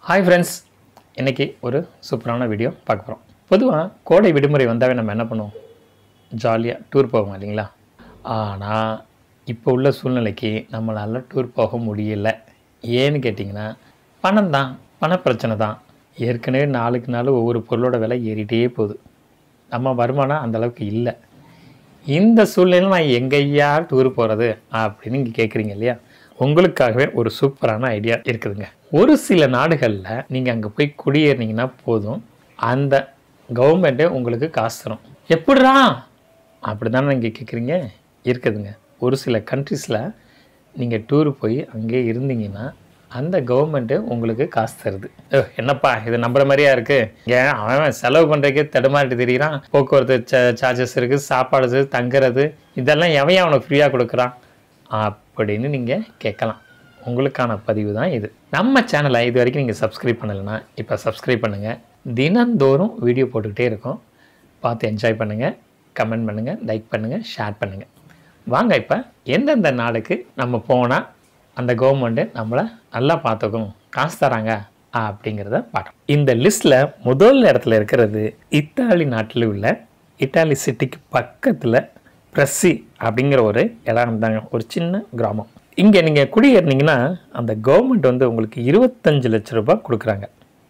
hi friends இன்றைக்கி ஒரு சூப்பரான வீடியோ பார்க்க போகிறோம் பொதுவாக கோடை விடுமுறை வந்தாவே நம்ம என்ன பண்ணுவோம் ஜாலியாக டூர் போவோம் இல்லைங்களா ஆனால் இப்போ உள்ள சூழ்நிலைக்கு நம்மளால் டூர் போக முடியல ஏன்னு கேட்டிங்கன்னா பணம் தான் பணப்பிரச்சனை தான் ஏற்கனவே நாளுக்கு நாள் ஒவ்வொரு பொருளோட விலை ஏறிட்டே போகுது நம்ம வருமானம் அந்த அளவுக்கு இல்லை இந்த சூழ்நிலையில் நான் எங்கேயா டூர் போகிறது அப்படின்னு நீங்கள் கேட்குறீங்க இல்லையா உங்களுக்காகவே ஒரு சூப்பரான ஐடியா இருக்குதுங்க ஒரு சில நாடுகளில் நீங்கள் அங்கே போய் குடியேறினீங்கன்னா போதும் அந்த கவர்மெண்ட்டே உங்களுக்கு காசு தரும் எப்படிடா அப்படி தானே நீங்கள் கேட்குறீங்க இருக்குதுங்க ஒரு சில கண்ட்ரீஸில் நீங்கள் டூர் போய் அங்கே இருந்தீங்கன்னா அந்த கவர்மெண்ட்டு உங்களுக்கு காசு தருது ஓ, என்னப்பா இது நம்புற மாதிரியா இருக்கு ஏன் அவன் செலவு பண்ணுறதுக்கே தடுமாறிட்டு தெரியுறான் போக்குவரத்து சார்ஜஸ் இருக்குது சாப்பாடு தங்குறது இதெல்லாம் எவன் அவனுக்கு ஃப்ரீயாக கொடுக்குறான் அப்படின்னு நீங்கள் கேட்கலாம் உங்களுக்கான பதிவு தான் இது நம்ம சேனலை இது வரைக்கும் நீங்கள் சப்ஸ்கிரைப் பண்ணலைன்னா இப்போ சப்ஸ்கிரைப் பண்ணுங்கள் தினந்தோறும் வீடியோ போட்டுக்கிட்டே இருக்கோம் பார்த்து என்ஜாய் பண்ணுங்கள் கமெண்ட் பண்ணுங்கள் லைக் பண்ணுங்கள் ஷேர் பண்ணுங்கள் வாங்க இப்போ எந்தெந்த நாடுக்கு நம்ம போனால் அந்த கவர்மெண்ட்டு நம்மளை நல்லா பார்த்துக்கும் காசு தராங்க அப்படிங்கிறத பார்க்கலாம் இந்த லிஸ்ட்டில் முதல் இடத்துல இருக்கிறது இத்தாலி நாட்டில் உள்ள இத்தாலி சிட்டிக்கு பக்கத்தில் பிரஸ்ஸி அப்படிங்கிற ஒரு இடம் தாங்க ஒரு சின்ன கிராமம் இங்கே நீங்கள் குடியேறினீங்கன்னா அந்த கவர்மெண்ட் வந்து உங்களுக்கு இருபத்தஞ்சு லட்ச ரூபாய் கொடுக்குறாங்க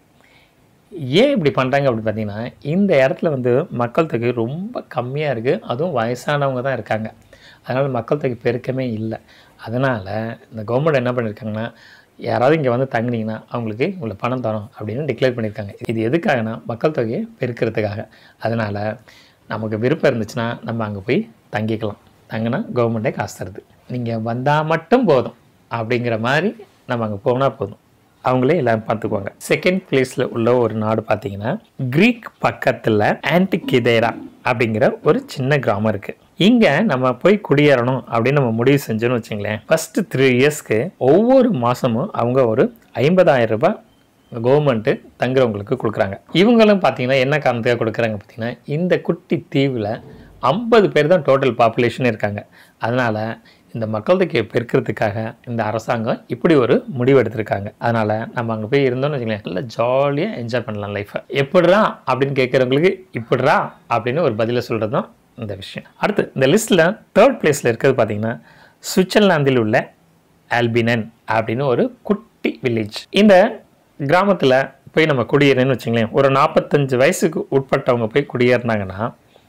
ஏன் இப்படி பண்ணுறாங்க அப்படின்னு பார்த்தீங்கன்னா இந்த இடத்துல வந்து மக்கள் தொகை ரொம்ப கம்மியாக இருக்குது அதுவும் வயசானவங்க தான் இருக்காங்க அதனால் மக்கள் தொகை பெருக்கமே இல்லை அதனால் இந்த கவர்மெண்ட் என்ன பண்ணியிருக்காங்கன்னா யாராவது இங்கே வந்து தங்குனீங்கன்னா அவங்களுக்கு இவ்வளோ பணம் தரோம் அப்படின்னு டிக்ளேர் பண்ணியிருக்காங்க இது எதுக்காகனா மக்கள் தொகையை பெருக்கிறதுக்காக அதனால் நமக்கு விருப்பம் இருந்துச்சுன்னா நம்ம அங்கே போய் தங்கிக்கலாம் தங்கினா கவர்மெண்ட்டே காசு தருது நீங்கள் வந்தால் மட்டும் போதும் அப்படிங்கிற மாதிரி நம்ம அங்கே போனால் போதும் அவங்களே எல்லாரும் பார்த்துக்குவாங்க செகண்ட் பிளேஸில் உள்ள ஒரு நாடு பார்த்தீங்கன்னா கிரீக் பக்கத்தில் ஆன்டிகிதேரா அப்படிங்கிற ஒரு சின்ன கிராமம் இருக்குது இங்கே நம்ம போய் குடியேறணும் அப்படின்னு நம்ம முடிவு செஞ்சோன்னு வச்சுங்களேன் ஃபஸ்ட்டு த்ரீ இயர்ஸ்க்கு ஒவ்வொரு மாதமும் அவங்க ஒரு ஐம்பதாயிரம் ரூபாய் கவர்மெண்ட்டு தங்குறவங்களுக்கு கொடுக்குறாங்க இவங்களும் பார்த்தீங்கன்னா என்ன காரணத்துக்காக கொடுக்குறாங்க பார்த்தீங்கன்னா இந்த குட்டி தீவில் ஐம்பது பேர் தான் டோட்டல் பாப்புலேஷன் இருக்காங்க அதனால் இந்த மக்கள் தொகையை பெருக்கிறதுக்காக இந்த அரசாங்கம் இப்படி ஒரு முடிவு எடுத்திருக்காங்க அதனால் நம்ம அங்கே போய் இருந்தோம்னு வச்சுக்கோங்களேன் நல்லா ஜாலியாக என்ஜாய் பண்ணலாம் லைஃப்பை எப்படிரா அப்படின்னு கேட்குறவங்களுக்கு இப்படிரா அப்படின்னு ஒரு பதிலை சொல்கிறது தான் இந்த விஷயம் அடுத்து இந்த லிஸ்ட்டில் தேர்ட் பிளேஸில் இருக்கிறது பார்த்தீங்கன்னா சுவிட்சர்லாந்தில் உள்ள ஆல்பினன் அப்படின்னு ஒரு குட்டி வில்லேஜ் இந்த கிராமத்தில் போய் நம்ம குடியேறணும்னு வச்சுங்களேன் ஒரு நாற்பத்தஞ்சு வயசுக்கு உட்பட்டவங்க போய் குடியேறினாங்கன்னா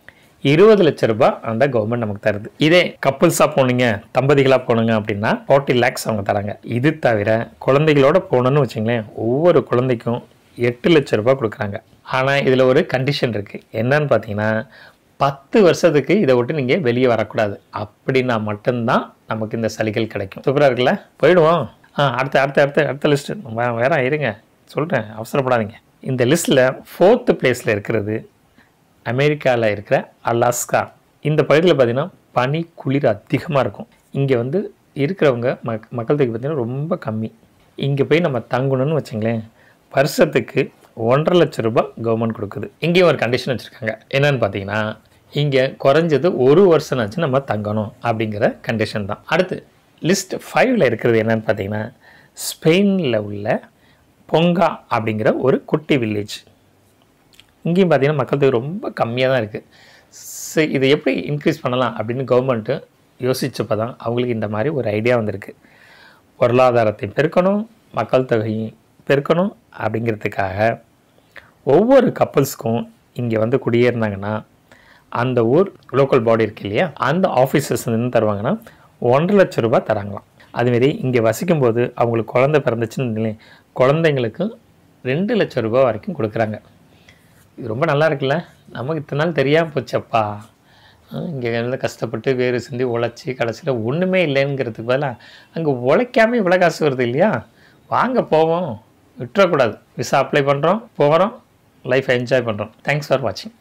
இருபது லட்ச ரூபாய் அந்த கவர்மெண்ட் நமக்கு தருது இதே கப்புள்ஸாக போனீங்க தம்பதிகளாக போனீங்க அப்படின்னா ஃபார்ட்டி லேக்ஸ் அவங்க தராங்க இது தவிர குழந்தைகளோட போகணுன்னு வச்சுங்களேன் ஒவ்வொரு குழந்தைக்கும் எட்டு லட்ச ரூபாய் கொடுக்குறாங்க ஆனால் இதில் ஒரு கண்டிஷன் இருக்குது என்னன்னு பார்த்தீங்கன்னா பத்து வருஷத்துக்கு இதை விட்டு நீங்கள் வெளியே வரக்கூடாது அப்படின்னா மட்டும்தான் நமக்கு இந்த சலுகைகள் கிடைக்கும் சூப்பராக இருக்குல்ல போயிடுவோம் ஆ அடுத்த அடுத்த அடுத்த அடுத்த லிஸ்ட்டு வேற இருங்க சொல்கிறேன் அவசரப்படாதீங்க இந்த லிஸ்ட்டில் ஃபோர்த்து பிளேஸில் இருக்கிறது அமெரிக்காவில் இருக்கிற அலாஸ்கா இந்த பகுதியில் பார்த்திங்கன்னா பனி குளிர் அதிகமாக இருக்கும் இங்கே வந்து இருக்கிறவங்க மக் மக்கள் தொகை பார்த்திங்கன்னா ரொம்ப கம்மி இங்கே போய் நம்ம தங்கணும்னு வச்சுங்களேன் வருஷத்துக்கு ஒன்றரை லட்ச ரூபாய் கவர்மெண்ட் கொடுக்குது இங்கேயும் ஒரு கண்டிஷன் வச்சுருக்காங்க என்னன்னு பார்த்தீங்கன்னா இங்கே குறைஞ்சது ஒரு வருஷம்னாச்சும் நம்ம தங்கணும் அப்படிங்கிற கண்டிஷன் தான் அடுத்து லிஸ்ட் ஃபைவ்ல இருக்கிறது என்னன்னு பார்த்தீங்கன்னா ஸ்பெயினில் உள்ள பொங்கா அப்படிங்கிற ஒரு குட்டி வில்லேஜ் இங்கேயும் பார்த்தீங்கன்னா மக்கள் தொகை ரொம்ப கம்மியாக தான் இருக்குது சரி இதை எப்படி இன்க்ரீஸ் பண்ணலாம் அப்படின்னு கவர்மெண்ட்டு யோசிச்சப்போ தான் அவங்களுக்கு இந்த மாதிரி ஒரு ஐடியா வந்திருக்கு பொருளாதாரத்தை பெருக்கணும் மக்கள் தொகையை பெருக்கணும் அப்படிங்கிறதுக்காக ஒவ்வொரு கப்பல்ஸ்க்கும் இங்கே வந்து குடியேறினாங்கன்னா அந்த ஊர் லோக்கல் பாடி இருக்கு இல்லையா அந்த ஆஃபீஸர்ஸ் என்ன தருவாங்கன்னா ஒன்றரை லட்ச ரூபாய் தராங்களாம் அதுமாரி இங்கே வசிக்கும்போது அவங்களுக்கு குழந்தை பிறந்துச்சுன்னு இல்லை குழந்தைங்களுக்கு ரெண்டு லட்ச ரூபாய் வரைக்கும் கொடுக்குறாங்க இது ரொம்ப நல்லா இருக்குல்ல நமக்கு இத்தனை நாள் தெரியாமல் போச்சப்பா இங்கே இருந்து கஷ்டப்பட்டு வேறு சிந்தி உழைச்சி கடைசியில் ஒன்றுமே இல்லைங்கிறதுக்கு பதிலாக அங்கே உழைக்காம இவ்வளோ காசு வருது இல்லையா வாங்க போவோம் விட்டுறக்கூடாது விசா அப்ளை பண்ணுறோம் போகிறோம் லைஃப்பை என்ஜாய் பண்ணுறோம் தேங்க்ஸ் ஃபார் வாட்சிங்